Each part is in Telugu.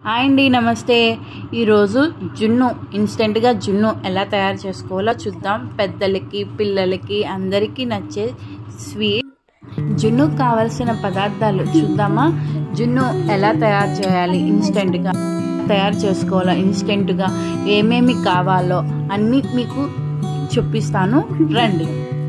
హాయ్ అండి నమస్తే ఈరోజు జున్ను ఇన్స్టెంట్గా జున్ను ఎలా తయారు చేసుకోవాలో చూద్దాం పెద్దలకి పిల్లలకి అందరికీ నచ్చే స్వీట్ జున్నుకు కావాల్సిన పదార్థాలు చూద్దామా జున్ను ఎలా తయారు చేయాలి ఇన్స్టెంట్గా తయారు చేసుకోవాలో ఇన్స్టెంట్గా ఏమేమి కావాలో అన్నీ మీకు చూపిస్తాను రండి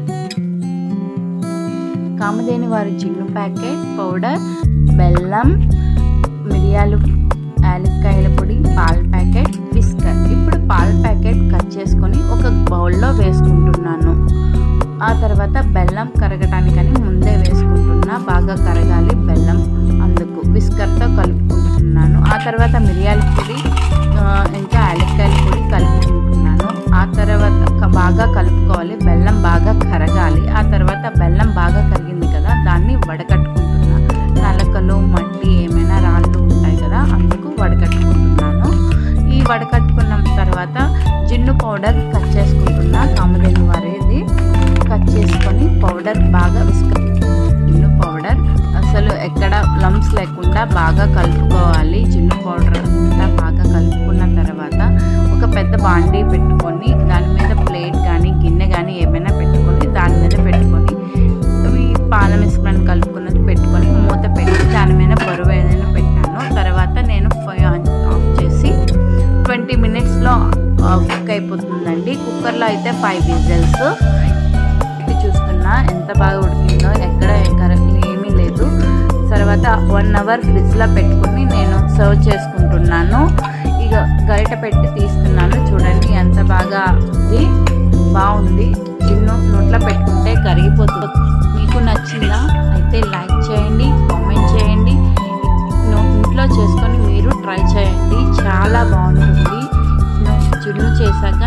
కామధేని వారి జున్ను ప్యాకెట్ పౌడర్ బెల్లం మిరియాలు యాలక్కాయల పొడి పాల ప్యాకెట్ విస్కర్ ఇప్పుడు పాల ప్యాకెట్ కట్ చేసుకొని ఒక బౌల్లో వేసుకుంటున్నాను ఆ తర్వాత బెల్లం కరగటానికని ముందే వేసుకుంటున్నా బాగా కరగాలి బెల్లం అందుకు విస్కర్తో కలుపుకుంటున్నాను ఆ తర్వాత మిరియాల పొడి ఇంకా యాలక్కాయల పొడి కలుపుకుంటున్నాను ఆ తర్వాత బాగా కలుపుకోవాలి బెల్లం బాగా కరగాలి ఆ తర్వాత బెల్లం బాగా కరిగింది కదా దాన్ని వడకట్టుకుంటున్నా నలకలు మట్టి ఏమైనా రాళ్ళు ఉంటాయి కదా అందుకు వడకట్టుకుంటున్నాను ఈ వడకట్టుకున్న తర్వాత జిన్ను పౌడర్ కట్ చేసుకుంటున్నా కామధేను వారిది కట్ చేసుకొని పౌడర్ బాగా విసుక జిన్ను పౌడర్ అసలు ఎక్కడ లమ్స్ లేకుండా బాగా కలుపుకోవాలి జిన్ను పౌడర్ అంతా బాగా కలుపుకున్న తర్వాత ఒక పెద్ద బాండీ పెట్టుకొని దాని మీద ప్లేట్ కానీ గిన్నె కానీ ఏమైనా పెట్టుకొని దాని మీద పెట్టుకొని ఈ పాల మిశ్రమాన్ని కలుపుకున్నది పెట్టుకొని మూత పెట్టి దాని మీద బరువు ఏదైనా పెట్టాను తర్వాత నేను ఆఫ్ చేసి ట్వంటీ మినిట్స్లో కుక్ అయిపోతుందండి కుక్కర్లో అయితే ఫైవ్ విజిల్స్ చూస్తున్నా ఎంత బాగా ఉడికిందో ఎక్కడ ఏమీ లేదు తర్వాత వన్ అవర్ ఫ్రిడ్జ్లో పెట్టుకుని నేను సర్వ్ చేసుకుంటున్నాను ఇక గరిట పెట్టి తీస్తున్నాను చూడండి ఎంత బాగా ఉంది బాగుంది చిన్న నోట్లో పెట్టుకుంటే కరిగిపోతుంది మీకు నచ్చిందా అయితే లైక్ చేయండి కామెంట్ చేయండి ఇంట్లో చేసుకొని మీరు ట్రై చేయండి చాలా బాగుంటుంది జున్ను చేశాక